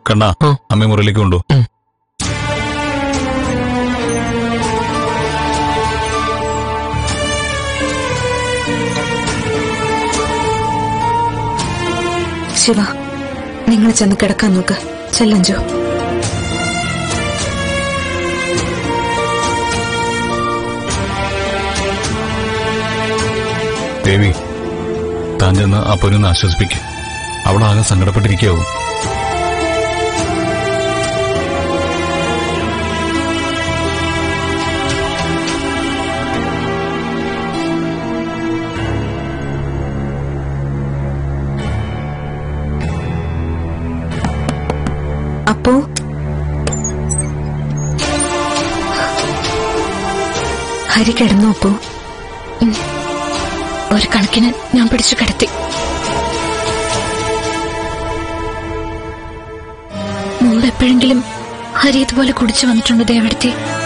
കണ്ണാ ആ. അമ്മ മുറിയിലേക്ക് കൊണ്ടു ഉം. ശിവ നിങ്ങൾ ചെന്ന് കിടക്കാൻ നോക്ക് ചെല്ലഞ്ചു ദേവി താൻ ചെന്ന് അപ്പൊനൊന്ന് ആശ്വസിപ്പിക്കും അവളാകെ സങ്കടപ്പെട്ടിരിക്കാവും അപ്പോ ഹരി കിടന്നു അപ്പോ ഉം. ഒരു കണക്കിന് ഞാൻ പിടിച്ചു കിടത്തി മുമ്പ് എപ്പോഴെങ്കിലും ഹരി ഇതുപോലെ കുടിച്ചു വന്നിട്ടുണ്ട് ദേവടുത്തി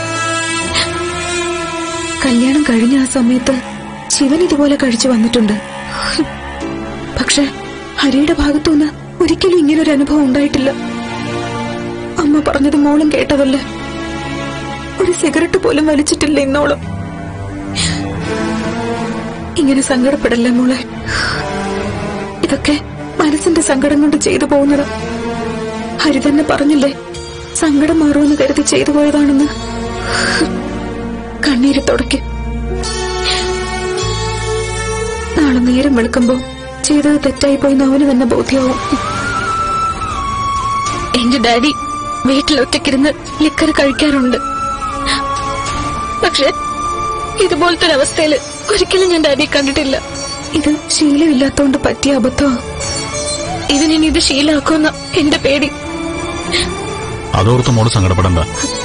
കല്യാണം കഴിഞ്ഞ ആ സമയത്ത് ശിവൻ ഇതുപോലെ കഴിച്ചു വന്നിട്ടുണ്ട് പക്ഷെ ഹരിയുടെ ഭാഗത്തുനിന്ന് ഒരിക്കലും ഇങ്ങനൊരു അനുഭവം ഉണ്ടായിട്ടില്ല അമ്മ പറഞ്ഞത് മോളും കേട്ടതല്ലേ ഒരു സിഗരറ്റ് പോലും വലിച്ചിട്ടില്ല ഇന്നോളം ഇങ്ങനെ സങ്കടപ്പെടല്ലേ മോളെ ഇതൊക്കെ മനസ്സിന്റെ സങ്കടം കൊണ്ട് ചെയ്തു പോകുന്നത് ഹരി തന്നെ പറഞ്ഞില്ലേ സങ്കടം മാറുമെന്ന് കരുതി ചെയ്തു പോയതാണെന്ന് കണ്ണീര് തുടക്കി നാളെ നേരം വെളുക്കുമ്പോ ചെയ്തത് തെറ്റായി പോയി അവന് തന്നെ ബോധ്യമാവും എന്റെ ഡാഡി വീട്ടിൽ ഒറ്റയ്ക്കിരുന്ന് ലിക്കർ കഴിക്കാറുണ്ട് പക്ഷെ ഇതുപോലത്തെ ഒരവസ്ഥയില് ഒരിക്കലും ഞാൻ ഡാഡിയെ കണ്ടിട്ടില്ല ഇത് ശീലമില്ലാത്തോണ്ട് പറ്റിയ അബദ്ധമാ ഇവനിനി ഇത് ശീലാക്കുമെന്ന എന്റെ പേടി അതോർത്ത് മോള് സങ്കടപ്പെടണ്ട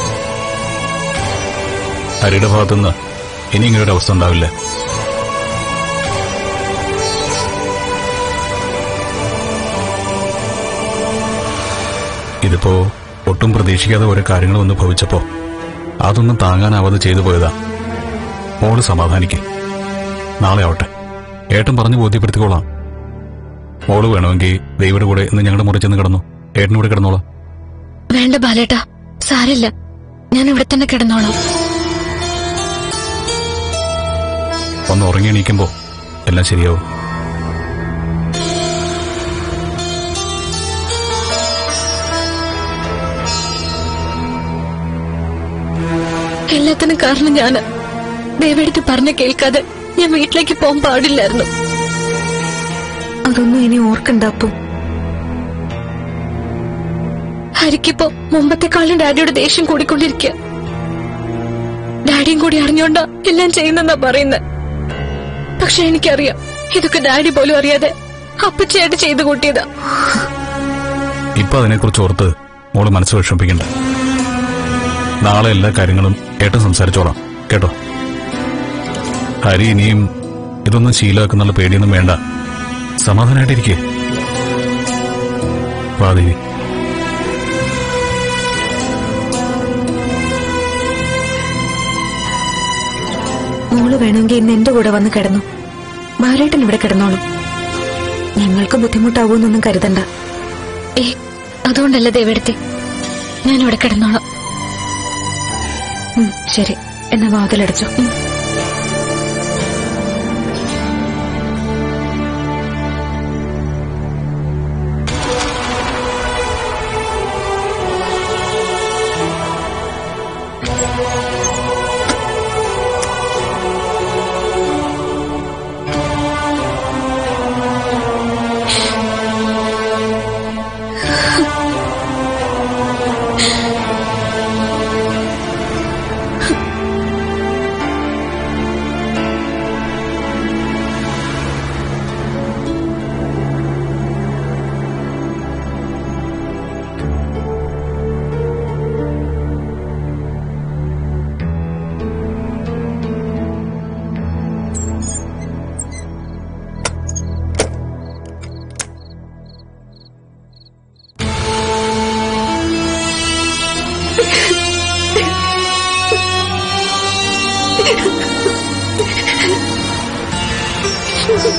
ഹരിയുടെ ഭാഗത്തുനിന്ന് ഇനി ഇങ്ങനെ ഒരു അവസ്ഥ ഉണ്ടാവില്ല ഇതിപ്പോ ഒട്ടും പ്രതീക്ഷിക്കാതെ ഓരോ കാര്യങ്ങൾ വന്ന് ഭവിച്ചപ്പോ അതൊന്നും താങ്ങാനാവാതെ ചെയ്തു പോയതാ മോള് സമാധാനിക്ക് നാളെ ആവട്ടെ ഏട്ടൻ പറഞ്ഞു ബോധ്യപ്പെടുത്തിക്കോളാം മോള് വേണമെങ്കിൽ ദൈവയുടെ കൂടെ ഇന്ന് ഞങ്ങളുടെ മുറി ചെന്ന് കിടന്നു ഏട്ടനും കൂടെ കിടന്നോളാം വേണ്ട ബാലേട്ടാ സാരില്ല ഞാൻ ഇവിടെ തന്നെ കിടന്നോളാം ഒന്ന് ഉറങ്ങി എണീക്കുമ്പോ എല്ലാം ശരിയാവും എല്ലാത്തിനും കാരണം ഞാന് ദേവടുത്ത് പറഞ്ഞ കേൾക്കാതെ ഞാൻ വീട്ടിലേക്ക് പോകാൻ പാടില്ലായിരുന്നു അതൊന്നും ഇനി ഓർക്കണ്ട അപ്പം ഹരിക്കിപ്പോ മുമ്പത്തെക്കാളും ഡാഡിയുടെ ദേഷ്യം കൂടിക്കൊണ്ടിരിക്കുക ഡാഡിയും കൂടി അറിഞ്ഞോണ്ടാ എല്ലാം ചെയ്യുന്നെന്നാ പറയുന്നത് പക്ഷെ എനിക്കറിയാം ഇതൊക്കെ ഡാഡി പോലും അറിയാതെ അപ്പച്ചയായിട്ട് ചെയ്തു കൂട്ടിയതാ ഇപ്പൊ അതിനെക്കുറിച്ച് ഓർത്ത് മോള് മനസ്സ് വിഷമിപ്പിക്കണ്ട നാളെ എല്ലാ കാര്യങ്ങളും ഏട്ടൻ സംസാരിച്ചോളാം കേട്ടോ ഹരി ഇനിയും ഇതൊന്നും ശീലമാക്കുന്നുള്ള പേടിയൊന്നും വേണ്ട സമാധാനായിട്ടിരിക്കേ വാദേവി മോള് വേണമെങ്കിൽ ഇന്ന് എന്റെ കൂടെ വന്ന് കിടന്നു ബാലേട്ടൻ ഇവിടെ കിടന്നോളും ഞങ്ങൾക്ക് ബുദ്ധിമുട്ടാവൂന്നൊന്നും കരുതണ്ട ഏ അതുകൊണ്ടല്ല ദേവെടുത്തി ഞാൻ ഇവിടെ കിടന്നോളാം ഉം, ശരി എന്നാ വാതിലടച്ചു ഉം.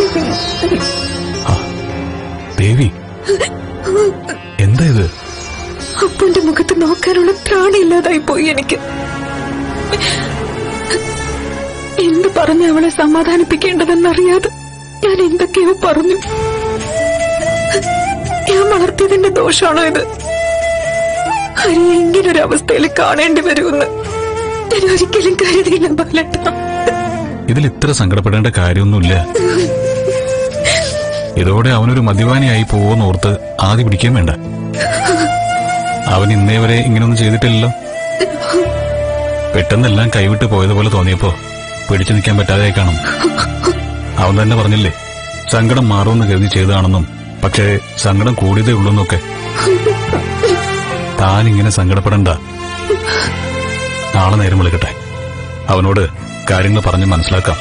ആ ദേവി എന്താ ഇത് അപ്പുന്റെ മുഖത്ത് നോക്കാനുള്ള ത്രാണിയില്ലാതായി പോയി എനിക്ക് എന്ത് പറഞ്ഞ് അവളെ സമാധാനിപ്പിക്കേണ്ടതെന്നറിയാതെ ഞാൻ എന്തൊക്കെയോ പറഞ്ഞു ഞാൻ വളർത്തിയതിന്റെ ദോഷമാണോ ഇത് ഹരിയെ ഇങ്ങനൊരു അവസ്ഥയിൽ കാണേണ്ടി വരുമെന്ന് ഞാൻ ഒരിക്കലും കരുതിയില്ല ബാലട്ട ഇതിൽ ഇത്ര സങ്കടപ്പെടേണ്ട കാര്യമൊന്നുമില്ല ഇതോടെ അവനൊരു മദ്യപാനിയായി പോവെന്ന് ഓർത്ത് ആദ്യം പിടിക്കാൻ വേണ്ട അവൻ ഇന്നേ വരെ ഇങ്ങനൊന്നും ചെയ്തിട്ടില്ലല്ലോ പെട്ടെന്നെല്ലാം കൈവിട്ട് പോയതുപോലെ തോന്നിയപ്പോ പിടിച്ചു നിൽക്കാൻ പറ്റാതെ കാണും അവൻ തന്നെ പറഞ്ഞില്ലേ സങ്കടം മാറുമെന്ന് കരുതി ചെയ്തതാണെന്നും പക്ഷേ സങ്കടം കൂടിയതേ ഉള്ളൂന്നൊക്കെ താൻ ഇങ്ങനെ സങ്കടപ്പെടണ്ട നാളെ നേരം വിളിക്കട്ടെ അവനോട് കാര്യങ്ങൾ പറഞ്ഞ് മനസ്സിലാക്കാം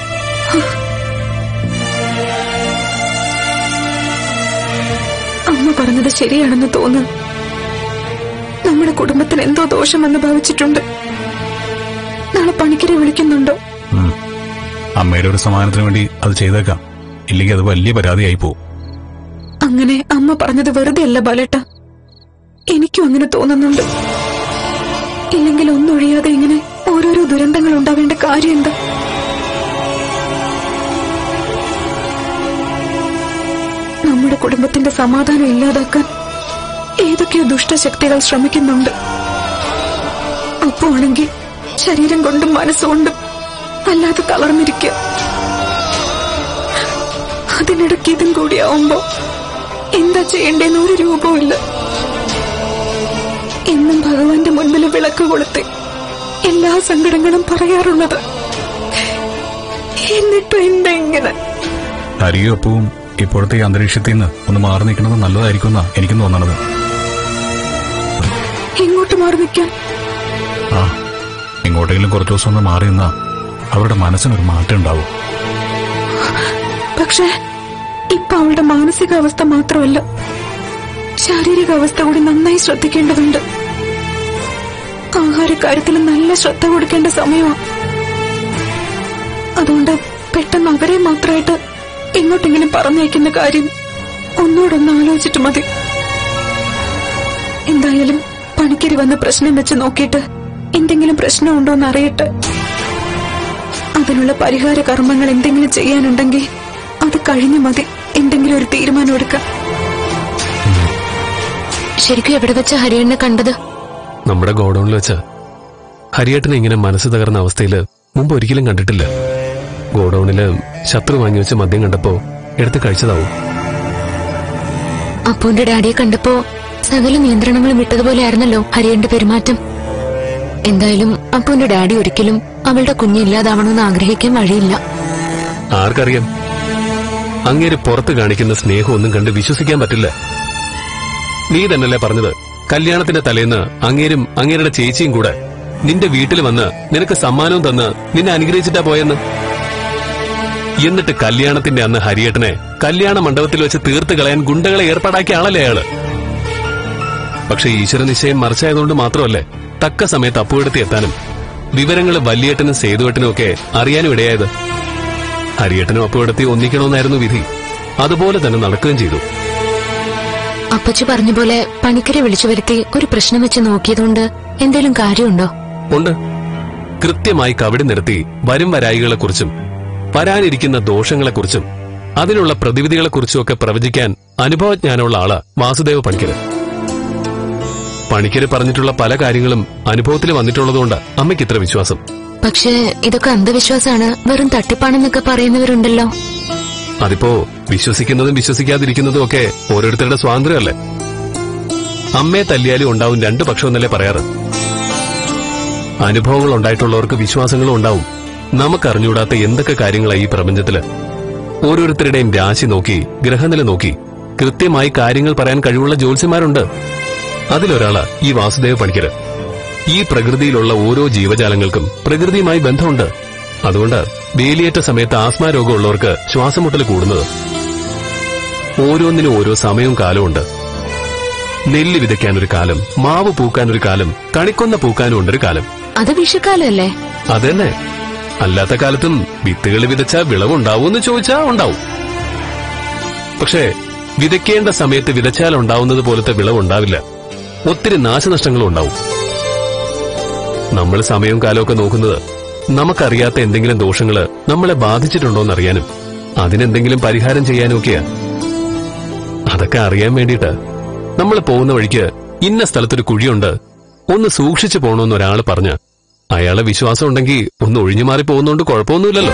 അമ്മ പറഞ്ഞത് ശരിയാണെന്ന് തോന്നുന്നു നമ്മുടെ കുടുംബത്തിന് എന്തോ ദോഷമെന്ന് ഭാവിച്ചിട്ടുണ്ട് നാളെ പണിക്കരെ വിളിക്കുന്നുണ്ടോ ഉം. അമ്മയുടെ ഒരു സമാധാനത്തിന് വേണ്ടി അത് ചെയ്തേക്കാം ഇല്ലെങ്കിൽ അത് വലിയ പരാതിയായി പോവും അങ്ങനെ അമ്മ പറഞ്ഞത് വെറുതെ അല്ല ബാലേട്ട എനിക്കും അങ്ങനെ തോന്നുന്നുണ്ട് ഇല്ലെങ്കിൽ ഒന്നൊഴിയാതെ ഇങ്ങനെ ഓരോരോ ദുരന്തങ്ങൾ ഉണ്ടാവേണ്ട കാര്യം എന്താ നമ്മുടെ കുടുംബത്തിന്റെ സമാധാനം ഇല്ലാതാക്കാൻ ഏതൊക്കെയോ ദുഷ്ടശക്തികൾ ശ്രമിക്കുന്നുണ്ട് അപ്പോ ആണെങ്കിൽ ശരീരം കൊണ്ടും മനസ്സുകൊണ്ടും അല്ലാതെ തളർന്നിരിക്കുക അതിനിടയ്ക്ക് ഇതും കൂടിയാവുമ്പോ എന്താ ചെയ്യേണ്ടെന്ന് ഒരു രൂപമില്ല എന്നും ഭഗവാന്റെ മുൻപിൽ വിളക്ക് കൊളുത്തി എല്ലാ സങ്കടങ്ങളും പറയാറുള്ളത് എന്നിട്ടും എന്താ ഇങ്ങനെ ഹരിയും അപ്പവും ഇപ്പോഴത്തെ ഈ അന്തരീക്ഷത്തിൽ നിന്ന് ഒന്ന് മാറി നിൽക്കുന്നത് നല്ലതായിരിക്കും എന്നാ എനിക്കും തോന്നണത് എങ്ങോട്ട് മാറി നിൽക്കാൻ ആ എങ്ങോട്ടെങ്കിലും കുറച്ചു ദിവസം ഒന്ന് മാറി നിന്നാ അവരുടെ മനസ്സിനൊരു മാറ്റം ഉണ്ടാവും പക്ഷേ ഇപ്പൊ അവളുടെ മാനസികാവസ്ഥ മാത്രമല്ല ശാരീരിക അവസ്ഥ കൂടി നന്നായി ശ്രദ്ധിക്കേണ്ടതുണ്ട് ആഹാരക്കാര്യത്തിൽ നല്ല ശ്രദ്ധ കൊടുക്കേണ്ട സമയമാണ് അതുകൊണ്ട് പെട്ടെന്ന് അവരെ മാത്രമായിട്ട് എങ്ങോട്ടെങ്കിലും പറഞ്ഞയക്കുന്ന കാര്യം ഒന്നോടൊന്ന് ആലോചിച്ചിട്ട് മതി എന്തായാലും പണിക്കരി വന്ന് പ്രശ്നം വെച്ച് നോക്കിയിട്ട് എന്തെങ്കിലും പ്രശ്നമുണ്ടോ എന്ന് അറിയട്ടെ അതിനുള്ള പരിഹാര കർമ്മങ്ങൾ എന്തെങ്കിലും ചെയ്യാനുണ്ടെങ്കിൽ അത് കഴിഞ്ഞു മതി എന്തെങ്കിലും ഒരു തീരുമാനം എടുക്കാം ശരിക്കും എവിടെ വെച്ച ഹരിയണ്ണനെ കണ്ടത് നമ്മുടെ ഗോഡൌണിൽ വെച്ച് ഹരിയേട്ടനെ ഇങ്ങനെ മനസ്സ് തകർന്ന അവസ്ഥയിൽ മുമ്പ് ഒരിക്കലും കണ്ടിട്ടില്ല ഗോഡൌണില് ശത്രു വാങ്ങി വെച്ച മദ്യം കണ്ടപ്പോ എടുത്ത് കഴിച്ചതാവും അപ്പുവിന്റെ ഡാഡിയെ കണ്ടപ്പോ സകല നിയന്ത്രണങ്ങളും വിട്ടതുപോലെയായിരുന്നല്ലോ ഹരിയന്റെ പെരുമാറ്റം എന്തായാലും അപ്പുവിന്റെ ഡാഡി ഒരിക്കലും അവളുടെ കുഞ്ഞ് ഇല്ലാതാവണമെന്ന് ആഗ്രഹിക്കാൻ വഴിയില്ല ആർക്കറിയാം അങ്ങേര് പുറത്ത് കാണിക്കുന്ന സ്നേഹമൊന്നും കണ്ട് വിശ്വസിക്കാൻ പറ്റില്ല നീ തന്നല്ലേ പറഞ്ഞത് കല്യാണത്തിന്റെ തലേന്ന് അങ്ങേരും അങ്ങേരുടെ ചേച്ചിയും കൂടെ നിന്റെ വീട്ടിൽ വന്ന് നിനക്ക് സമ്മാനവും തന്ന് നിന്നെ അനുഗ്രഹിച്ചിട്ടാ പോയെന്ന് എന്നിട്ട് കല്യാണത്തിന്റെ അന്ന് ഹരിയേട്ടനെ കല്യാണ മണ്ഡപത്തിൽ വെച്ച് തീർത്ത് കളയാൻ ഗുണ്ടകളെ ഏർപ്പാടാക്കിയ ആളല്ലേ അയാള് പക്ഷെ ഈശ്വര നിശ്ചയം മറിച്ചായതുകൊണ്ട് മാത്രമല്ലേ തക്ക സമയത്ത് അപ്പുവെടുത്തി എത്താനും വിവരങ്ങൾ വല്യേട്ടനും സേതുവേട്ടനും ഒക്കെ അറിയാനും ഇടയായത് ഹരിയേട്ടനും അപ്പുവെടുത്തി ഒന്നിക്കണമെന്നായിരുന്നു വിധി അതുപോലെ തന്നെ നടക്കുകയും ചെയ്തു അപ്പച്ചി പറഞ്ഞ പോലെ പണിക്കരെ വിളിച്ചു വരുത്തി ഒരു പ്രശ്നം വെച്ച് നോക്കിയതുകൊണ്ട് എന്തേലും കാര്യമുണ്ടോ ഉണ്ട് കൃത്യമായി കവിടി നിർത്തി വരും വരായികളെക്കുറിച്ചും വരാനിരിക്കുന്ന ദോഷങ്ങളെക്കുറിച്ചും അതിനുള്ള പ്രതിവിധികളെക്കുറിച്ചും ഒക്കെ പ്രവചിക്കാൻ അനുഭവജ്ഞാനമുള്ള ആള് വാസുദേവ പണിക്കര് പണിക്കര് പറഞ്ഞിട്ടുള്ള പല കാര്യങ്ങളും അനുഭവത്തിൽ വന്നിട്ടുള്ളതുകൊണ്ട് അമ്മയ്ക്ക് ഇത്ര വിശ്വാസം പക്ഷേ ഇതൊക്കെ അന്ധവിശ്വാസമാണ് വെറും തട്ടിപ്പാണെന്നൊക്കെ പറയുന്നവരുണ്ടല്ലോ അതിപ്പോ വിശ്വസിക്കുന്നതും വിശ്വസിക്കാതിരിക്കുന്നതും ഒക്കെ ഓരോരുത്തരുടെ സ്വാതന്ത്ര്യമല്ലേ അമ്മയെ തല്ലിയാലും ഉണ്ടാവും രണ്ടു പക്ഷമെന്നല്ലേ പറയാറ് അനുഭവങ്ങൾ ഉണ്ടായിട്ടുള്ളവർക്ക് വിശ്വാസങ്ങളും ഉണ്ടാവും നമുക്കറിഞ്ഞൂടാത്ത എന്തൊക്കെ കാര്യങ്ങളായി ഈ പ്രപഞ്ചത്തില് ഓരോരുത്തരുടെയും രാശി നോക്കി ഗ്രഹനില നോക്കി കൃത്യമായി കാര്യങ്ങൾ പറയാൻ കഴിവുള്ള ജ്യോത്സ്യന്മാരുണ്ട് അതിലൊരാളാ ഈ വാസുദേവ പണിക്കര് ഈ പ്രകൃതിയിലുള്ള ഓരോ ജീവജാലങ്ങൾക്കും പ്രകൃതിയുമായി ബന്ധമുണ്ട് അതുകൊണ്ട് വേലിയേറ്റ സമയത്ത് ആസ്മ രോഗമുള്ളവർക്ക് ശ്വാസമുട്ടൽ കൂടുന്നത് ഓരോന്നിനും ഓരോ സമയവും കാലമുണ്ട് നെല്ല് വിതയ്ക്കാനൊരു കാലം മാവ് പൂക്കാനൊരു കാലം കണിക്കൊന്ന പൂക്കാനും ഉണ്ടൊരു കാലം അത് വിഷുക്കാലമല്ലേ അതന്നെ അല്ലാത്ത കാലത്തും വിത്തുകൾ വിതച്ചാ വിളവുണ്ടാവുമെന്ന് ചോദിച്ചാ ഉണ്ടാവും പക്ഷേ വിതയ്ക്കേണ്ട സമയത്ത് വിതച്ചാൽ ഉണ്ടാവുന്നത് പോലത്തെ വിളവുണ്ടാവില്ല ഒത്തിരി നാശനഷ്ടങ്ങളും ഉണ്ടാവും നമ്മൾ സമയവും കാലവും നോക്കുന്നത് നമുക്കറിയാത്ത എന്തെങ്കിലും ദോഷങ്ങള് നമ്മളെ ബാധിച്ചിട്ടുണ്ടോന്ന് അറിയാനും അതിനെന്തെങ്കിലും പരിഹാരം ചെയ്യാനും ഒക്കെയാ അതൊക്കെ അറിയാൻ വേണ്ടിയിട്ട് നമ്മൾ പോകുന്ന വഴിക്ക് ഇന്ന സ്ഥലത്തൊരു കുഴിയുണ്ട് ഒന്ന് സൂക്ഷിച്ചു പോണോന്ന് ഒരാൾ പറഞ്ഞ് അയാളെ വിശ്വാസം ഉണ്ടെങ്കിൽ ഒന്ന് ഒഴിഞ്ഞു മാറി പോകുന്നോണ്ട് കുഴപ്പമൊന്നുമില്ലല്ലോ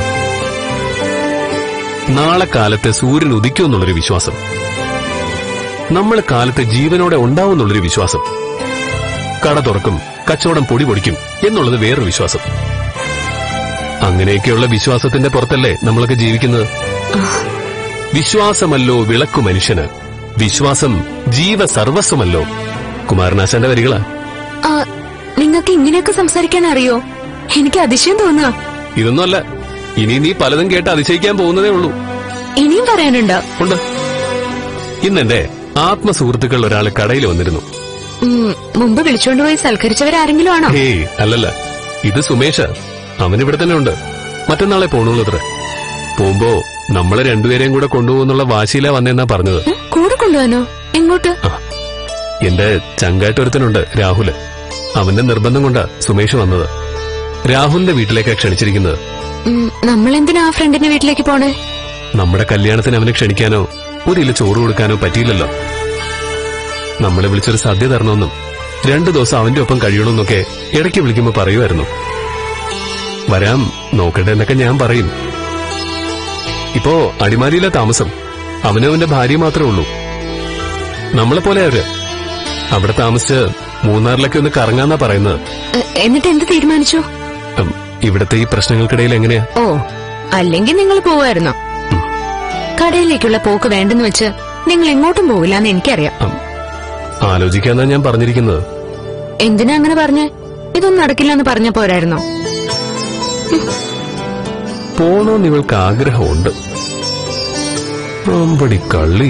നാളെ കാലത്ത് സൂര്യൻ ഉദിക്കുമെന്നുള്ളൊരു വിശ്വാസം നമ്മൾ കാലത്ത് ജീവനോടെ ഉണ്ടാവുമെന്നുള്ളൊരു വിശ്വാസം കട തുറക്കും കച്ചവടം പൊടി പൊടിക്കും എന്നുള്ളത് വേറൊരു വിശ്വാസം അങ്ങനെയൊക്കെയുള്ള വിശ്വാസത്തിന്റെ പുറത്തല്ലേ നമ്മളൊക്കെ ജീവിക്കുന്നത് വിശ്വാസമല്ലോ വിളക്കു മനുഷ്യന് വിശ്വാസം ജീവ സർവസ്വമല്ലോ കുമാരനാശാന്റെ വരികളാ ആ നിങ്ങൾക്ക് ഇങ്ങനെയൊക്കെ സംസാരിക്കാൻ അറിയോ എനിക്ക് അതിശയം തോന്നുക ഇതൊന്നുമല്ല ഇനി നീ പലതും കേട്ട് അതിശയിക്കാൻ പോകുന്നതേ ഉള്ളൂ ഇനിയും പറയാനുണ്ടോ ഉണ്ട് ഇന്നെന്റെ ആത്മസുഹൃത്തുക്കൾ ഒരാൾ കടയിൽ വന്നിരുന്നു ഉം, മുമ്പ് വിളിച്ചുകൊണ്ടുപോയി സൽക്കരിച്ചവരാരെങ്കിലും ആണോ ഹേയ് അല്ലല്ല ഇത് സുമേഷ് അവനിവിടെ തന്നെ ഉണ്ട് മറ്റന്നാളെ പോണുള്ളൂ അത്ര പോകുമ്പോ നമ്മളെ രണ്ടുപേരെയും കൂടെ കൊണ്ടുപോകുന്നുള്ള വാശിയിലാ വന്നെന്നാ പറഞ്ഞത് ഉം, കൂടെ കൊണ്ടുപോകാനോ എങ്ങോട്ട് ആ എന്റെ ചങ്കായിട്ടൊരുത്തനുണ്ട് രാഹുല് അവന്റെ നിർബന്ധം കൊണ്ടാ സുമേഷ് വന്നത് രാഹുലിന്റെ വീട്ടിലേക്കാ ക്ഷണിച്ചിരിക്കുന്നത് ഉം, നമ്മളെന്തിനാ ആ ഫ്രണ്ടിന്റെ വീട്ടിലേക്ക് പോണേ നമ്മുടെ കല്യാണത്തിന് അവനെ ക്ഷണിക്കാനോ ഒരു ഇല ചോറ് കൊടുക്കാനോ പറ്റിയില്ലല്ലോ നമ്മളെ വിളിച്ചൊരു സദ്യ തരണമെന്നും രണ്ടു ദിവസം അവന്റെ ഒപ്പം കഴിയണമെന്നൊക്കെ ഇടയ്ക്ക് വിളിക്കുമ്പോ പറയുമായിരുന്നു വരാം നോക്കട്ടെ എന്നൊക്കെ ഞാൻ പറയും ഇപ്പോ അടിമാലിയിലെ താമസം അവനും അവന്റെ ഭാര്യ മാത്രമേ ഉള്ളൂ നമ്മളെ പോലെ അവര് അവിടെ താമസിച്ച് മൂന്നാറിലൊക്കെ ഒന്ന് കറങ്ങാന്നാ പറയുന്നത് എ, എന്നിട്ട് എന്ത് തീരുമാനിച്ചു ഉം, ഇവിടത്തെ ഈ പ്രശ്നങ്ങൾക്കിടയിൽ എങ്ങനെയാ ഓ അല്ലെങ്കിൽ നിങ്ങൾ പോവായിരുന്നോ കടയിലേക്കുള്ള പോക്ക് വേണ്ടെന്ന് വെച്ച് നിങ്ങൾ എങ്ങോട്ടും പോവില്ല എന്ന് എനിക്കറിയാം ഉം, ആലോചിക്കാന്നാ ഞാൻ പറഞ്ഞിരിക്കുന്നത് എന്തിനാ അങ്ങനെ പറഞ്ഞ് ഇതൊന്നും നടക്കില്ല എന്ന് പറഞ്ഞ പോരായിരുന്നോ പോണോന്ന് ഇവൾക്ക് ആഗ്രഹമുണ്ട് അമ്പടി കള്ളി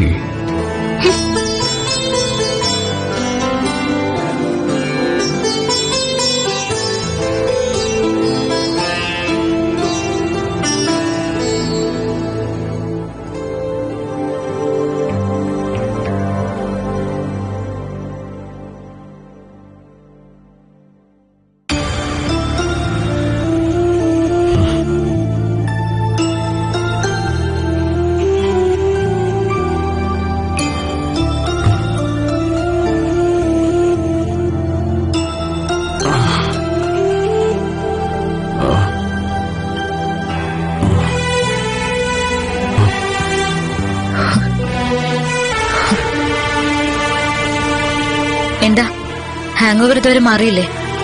എന്താ ഹാങ് ഓവർ ഇതുവരെ മാറിയില്ലേ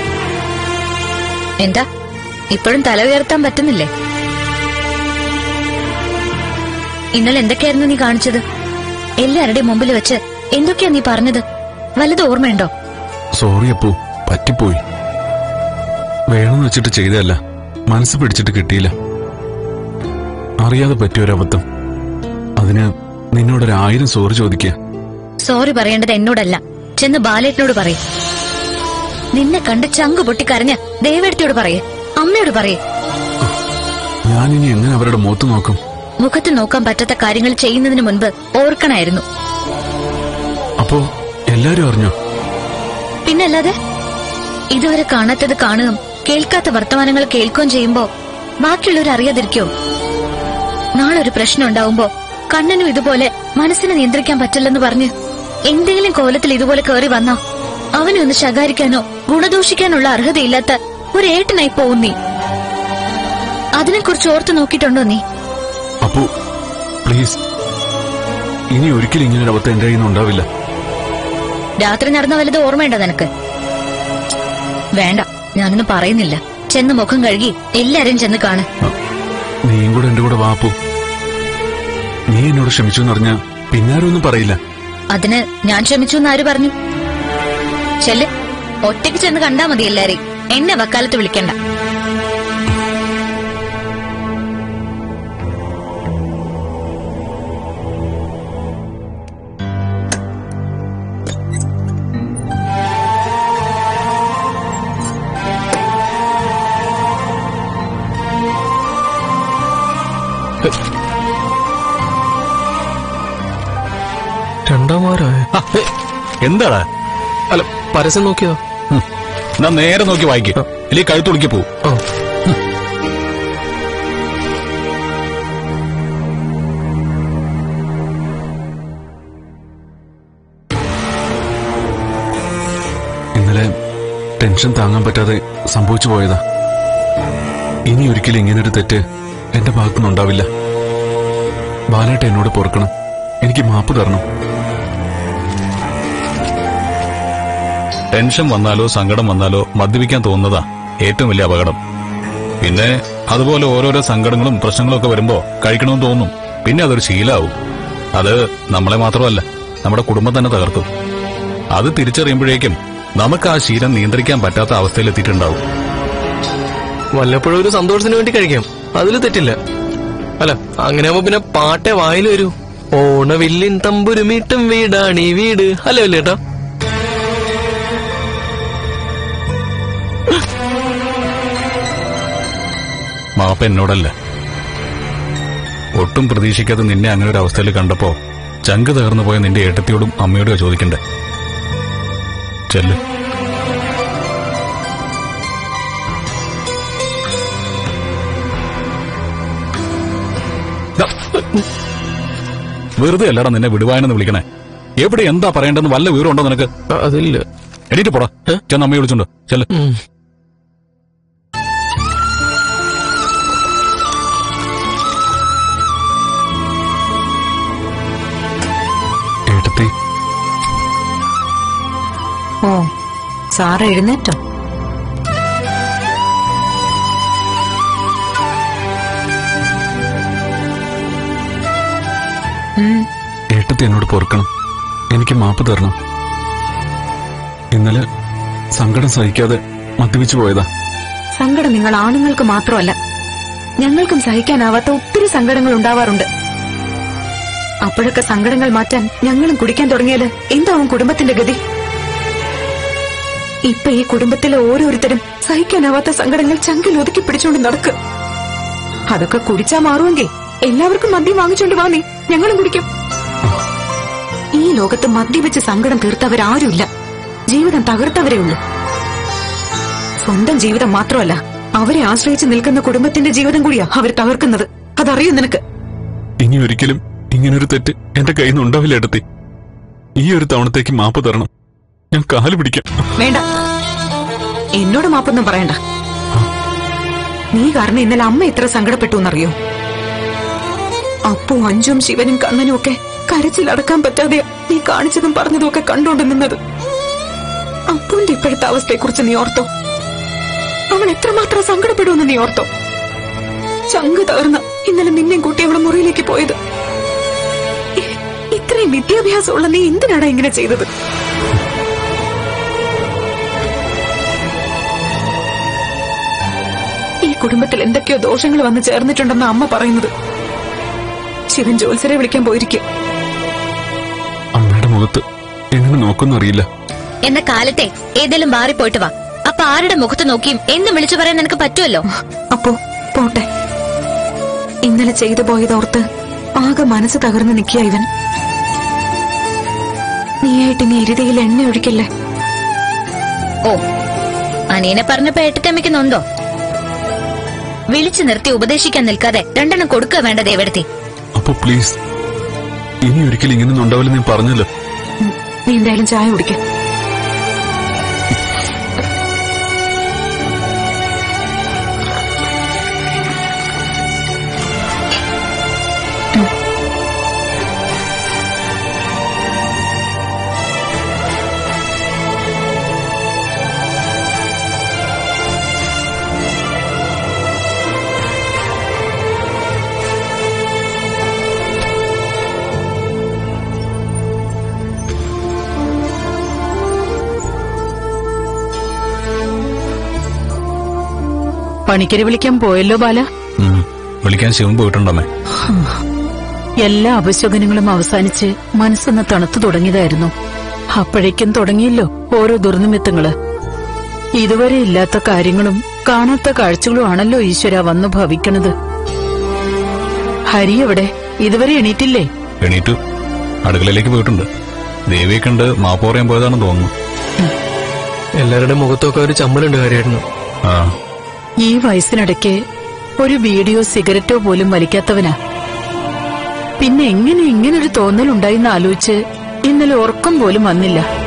എന്താ ഇപ്പോഴും തല ഉയർത്താൻ പറ്റുന്നില്ലേ ഇന്നലെ എന്തൊക്കെയായിരുന്നു നീ കാണിച്ചത് എല്ലാവരുടെയും മുമ്പിൽ വെച്ച് എന്തൊക്കെയാ നീ പറഞ്ഞത് വല്ലത് ഓർമ്മയുണ്ടോ സോറി അപ്പു പറ്റിപ്പോയി വേണമെന്ന് വെച്ചിട്ട് ചെയ്തതല്ല മനസ്സ് പിടിച്ചിട്ട് കിട്ടിയില്ല അറിയാതെ പറ്റിയൊരബദ്ധം അതിന് നിന്നോടൊരു ആയിരം സോറി ചോദിക്കുക സോറി പറയേണ്ടത് എന്നോടല്ല ചെന്ന് ബാലേട്ടനോട് പറയേ നിന്നെ കണ്ട് ചങ്ക് പൊട്ടി കരഞ്ഞ ദേവേടത്തിയോട് പറയേ അമ്മയോട് പറയേ ഞാനിനി എങ്ങനെ അവരുടെ മുഖത്ത് നോക്കും മുഖത്ത് നോക്കാൻ പറ്റാത്ത കാര്യങ്ങൾ ചെയ്യുന്നതിന് മുൻപ് ഓർക്കണായിരുന്നു അപ്പോ എല്ലാരും അറിഞ്ഞോ പിന്നല്ലാതെ ഇതുവരെ കാണാത്തത് കാണുകയും കേൾക്കാത്ത വർത്തമാനങ്ങൾ കേൾക്കുകയും ചെയ്യുമ്പോ ബാക്കിയുള്ളവർ അറിയാതിരിക്കോ നാളെ ഒരു പ്രശ്നം ഉണ്ടാവുമ്പോ കണ്ണനും ഇതുപോലെ മനസ്സിനെ നിയന്ത്രിക്കാൻ പറ്റില്ലെന്ന് പറഞ്ഞ് എന്തെങ്കിലും കോലത്തിൽ ഇതുപോലെ കയറി വന്നാ അവനെ ഒന്ന് ശകാരിക്കാനോ ഗുണദോഷിക്കാനുള്ള അർഹതയില്ലാത്ത ഒരു ഏട്ടനായി പോവും നീ അതിനെക്കുറിച്ച് ഓർത്തു നോക്കിയിട്ടുണ്ടോ നീ അപ്പു പ്ലീസ് ഇനി ഒരിക്കലും ഇങ്ങനെ ഒരു അബദ്ധം എന്റെ കയ്യിൽ നിന്ന് ഉണ്ടാവില്ല രാത്രി നടന്ന വല്ലത് ഓർമ്മയുണ്ടോ നിനക്ക് വേണ്ട ഞാനൊന്നും പറയുന്നില്ല ചെന്ന് മുഖം കഴുകി എല്ലാരും ചെന്ന് കാണ് നീയും കൂടെ എന്റെ കൂടെ വാപ്പു നീ എന്നോട് ക്ഷമിച്ചു എന്നറിഞ്ഞ പിന്നാരും ഒന്നും പറയില്ല അതിന് ഞാൻ ക്ഷമിച്ചു എന്ന് ആര് പറഞ്ഞു ചെല്ല് ഒറ്റയ്ക്ക് ചെന്ന് കണ്ടാ മതി എല്ലാരെയും എന്നെ വക്കാലത്ത് വിളിക്കണ്ട രണ്ടാം വാരമായ എന്താടാ അല്ല പരസ്യം നോക്കിയോ ഹും. എന്നാ നേരെ നോക്കി വായിക്കും ഇല്ലെങ്കിൽ കഴുത്തൊടുക്കി പോവും ഓ ഇന്നലെ ടെൻഷൻ താങ്ങാൻ പറ്റാതെ സംഭവിച്ചു പോയതാ ഇനി ഒരിക്കലും ഇങ്ങനൊരു തെറ്റ് എന്റെ ഭാഗത്തുനിന്ന് ഉണ്ടാവില്ല ബാലേട്ട എന്നോട് പൊറുക്കണം എനിക്ക് മാപ്പ് തരണം ടെൻഷൻ വന്നാലോ സങ്കടം വന്നാലോ മദ്യപിക്കാൻ തോന്നുന്നതാ ഏറ്റവും വലിയ അപകടം പിന്നെ അതുപോലെ ഓരോരോ സങ്കടങ്ങളും പ്രശ്നങ്ങളും ഒക്കെ വരുമ്പോ കഴിക്കണമെന്ന് തോന്നും പിന്നെ അതൊരു ശീലാവും അത് നമ്മളെ മാത്രമല്ല നമ്മുടെ കുടുംബം തന്നെ തകർക്കും അത് തിരിച്ചറിയുമ്പോഴേക്കും നമുക്ക് ആ ശീലം നിയന്ത്രിക്കാൻ പറ്റാത്ത അവസ്ഥയിലെത്തിയിട്ടുണ്ടാവും വല്ലപ്പോഴും ഒരു സന്തോഷത്തിന് വേണ്ടി കഴിക്കാം അതിൽ തെറ്റില്ല അല്ല അങ്ങനെ ആവുമ്പോ പിന്നെ പാട്ടേ വായിൽ വരൂ ഓണവില്ലിൻ തമ്പുരുമീട്ടും വീടാണീ വീട് അല്ലേ അല്ലേ ഏട്ടാ മാപ്പ എന്നോടല്ല ഒട്ടും പ്രതീക്ഷിക്കാതെ നിന്നെ അങ്ങനെ ഒരു അവസ്ഥയിൽ കണ്ടപ്പോ ചങ്ക് തകർന്നു പോയ നിന്റെ ഏട്ടത്തിയോടും അമ്മയോടും ചോദിക്കണ്ടേ ചെല്ല് ദാ, വെറുതെ അല്ലടാ നിന്നെ വിടുവാനെന്ന് വിളിക്കണേ എവിടെ എന്താ പറയേണ്ടെന്ന് വല്ല വിവരമുണ്ടോ നിനക്ക് ആ, അതില്ല എണീറ്റ് പോടാ ചെന്ന് അമ്മയെ വിളിച്ചോണ്ട് ചെല്ല് ഉം. ഏട്ടത്തി ഓ സാറ് എഴുന്നേറ്റോ ഉം, ഏട്ടത്തി എന്നോട് പൊറുക്കണം എനിക്ക് മാപ്പ് തരണം ഇന്നലെ സങ്കടം സഹിക്കാതെ മദ്യപിച്ചു പോയതാ സങ്കടം നിങ്ങൾ ആണുങ്ങൾക്ക് മാത്രമല്ല ഞങ്ങൾക്കും സഹിക്കാനാവാത്ത ഒത്തിരി സങ്കടങ്ങൾ ഉണ്ടാവാറുണ്ട് അപ്പോഴൊക്കെ സങ്കടങ്ങൾ മാറ്റാൻ ഞങ്ങളും കുടിക്കാൻ തുടങ്ങിയാല് എന്താവും കുടുംബത്തിന്റെ ഗതി ഇപ്പൊ ഈ കുടുംബത്തിലെ ഓരോരുത്തരും സഹിക്കാനാവാത്ത സങ്കടങ്ങൾ ചങ്കിൽ ഒതുക്കി പിടിച്ചുകൊണ്ട് നടക്കും അതൊക്കെ കുടിച്ചാ മാറുമെങ്കിൽ എല്ലാവർക്കും മദ്യം വാങ്ങിച്ചോണ്ട് വാ നീ ഞങ്ങളും കുടിക്കും ഈ ലോകത്ത് മദ്യപിച്ച് സങ്കടം തീർത്തവരാരുമില്ല ജീവിതം തകർത്തവരേ ഉള്ളൂ സ്വന്തം ജീവിതം മാത്രമല്ല അവരെ ആശ്രയിച്ച് നിൽക്കുന്ന കുടുംബത്തിന്റെ ജീവിതം കൂടിയാ അവർ തകർക്കുന്നത് അതറിയും നിനക്ക് ഇനി ഒരിക്കലും ഇങ്ങനൊരു തെറ്റ് എന്റെ കയ്യിൽ നിന്ന് ഉണ്ടാവില്ല ഏട്ടത്തി ഈ ഒരു തവണത്തേക്ക് മാപ്പ് തരണം ഞാൻ കാല് പിടിക്കാം വേണ്ട എന്നോട് മാപ്പൊന്നും പറയണ്ട നീ കാരണം ഇന്നലെ അമ്മ എത്ര സങ്കടപ്പെട്ടു എന്നറിയോ അപ്പോ അഞ്ചും ശിവനും കണ്ണനും ഒക്കെ കരച്ചിലടക്കാൻ പറ്റാതെ നീ കാണിച്ചതും പറഞ്ഞതും ഒക്കെ കണ്ടോണ്ട് നിന്നത് അപ്പുവിന്റെ ഇപ്പോഴത്തെ അവസ്ഥയെക്കുറിച്ച് നീ ഓർത്തോ അവൻ എത്രമാത്രം സങ്കടപ്പെടുമെന്ന് നീ ഓർത്തോ ചങ്ക് തകർന്ന ഇന്നലെ നിന്നെയും കൂട്ടി അവളെ മുറിയിലേക്ക് പോയത് ഇ- ഇത്രയും വിദ്യാഭ്യാസമുള്ള നീ എന്തിനാടാ ഇങ്ങനെ ചെയ്തത് ഈ കുടുംബത്തിൽ എന്തൊക്കെയോ ദോഷങ്ങൾ വന്ന് ചേർന്നിട്ടുണ്ടെന്ന് അമ്മ പറയുന്നത് ശിവൻ ജോത്സരെ വിളിക്കാൻ പോയിരിക്കും അമ്മയുടെ മുഖത്ത് എങ്ങനെ നോക്കുന്നറിയില്ല എന്ന കാലത്തെ ഏതെങ്കിലും ബാറിൽ പോയിട്ട് വാ അപ്പൊ ആരുടെ മുഖത്ത് നോക്കിയും എന്ന് വിളിച്ചു പറയാൻ നിനക്ക് പറ്റുമല്ലോ അപ്പോ പോട്ടെ ഇന്നലെ ചെയ്തു പോയതോർത്ത് ആകെ മനസ്സ് തകർന്ന് നിൽക്കുക ഇവൻ നീയായിട്ട് നീ എരുതിയിൽ എണ്ണ ഒഴിക്കല്ലേ ഓ അനിയനെ പറഞ്ഞപ്പോ ഏട്ടത്തമ്മയ്ക്കുന്നുണ്ടോ വിളിച്ചു നിർത്തി ഉപദേശിക്കാൻ നിൽക്കാതെ രണ്ടെണ്ണം കൊടുക്കുക വേണ്ട ദേവടത്തി അപ്പൊ പ്ലീസ് ഇനി ഒരിക്കലും ഇങ്ങനൊന്നും ഉണ്ടാവില്ല ഞാൻ പറഞ്ഞല്ലോ ഉം, നീ എന്തായാലും ചായ കുടിക്ക പണിക്കര് വിളിക്കാൻ പോയല്ലോ ബാല ഉം. വിളിക്കാൻ ശിവൻ പോയിട്ടുണ്ടമ്മേ എല്ലാ അപശകുനങ്ങളും അവസാനിച്ച് മനസ്സൊന്ന് തണുത്തു തുടങ്ങിയതായിരുന്നു അപ്പോഴേക്കും തുടങ്ങിയല്ലോ ഓരോ ദുർനിമിത്തങ്ങള് ഇതുവരെ ഇല്ലാത്ത കാര്യങ്ങളും കാണാത്ത കാഴ്ചകളും ആണല്ലോ ഈശ്വര വന്നു ഭവിക്കണത് ഹരി എവിടെ ഇതുവരെ എണീറ്റില്ലേ എണീറ്റു അടുക്കളയിലേക്ക് പോയിട്ടുണ്ട് ദേവിയെ കണ്ട് മാപ്പ് പറയാൻ പോയതാണെന്ന് തോന്നുന്നു എല്ലാവരുടെ മുഖത്തൊക്കെ ഒരു ചമ്മലുണ്ട് കാര്യമായിരുന്നു ആ ഈ വയസ്സിനിടയ്ക്ക് ഒരു വീഡിയോ സിഗരറ്റോ പോലും വലിക്കാത്തവനാ പിന്നെ എങ്ങനെ ഇങ്ങനൊരു തോന്നലുണ്ടായിന്ന് ആലോചിച്ച് ഇന്നലെ ഉറക്കം പോലും വന്നില്ല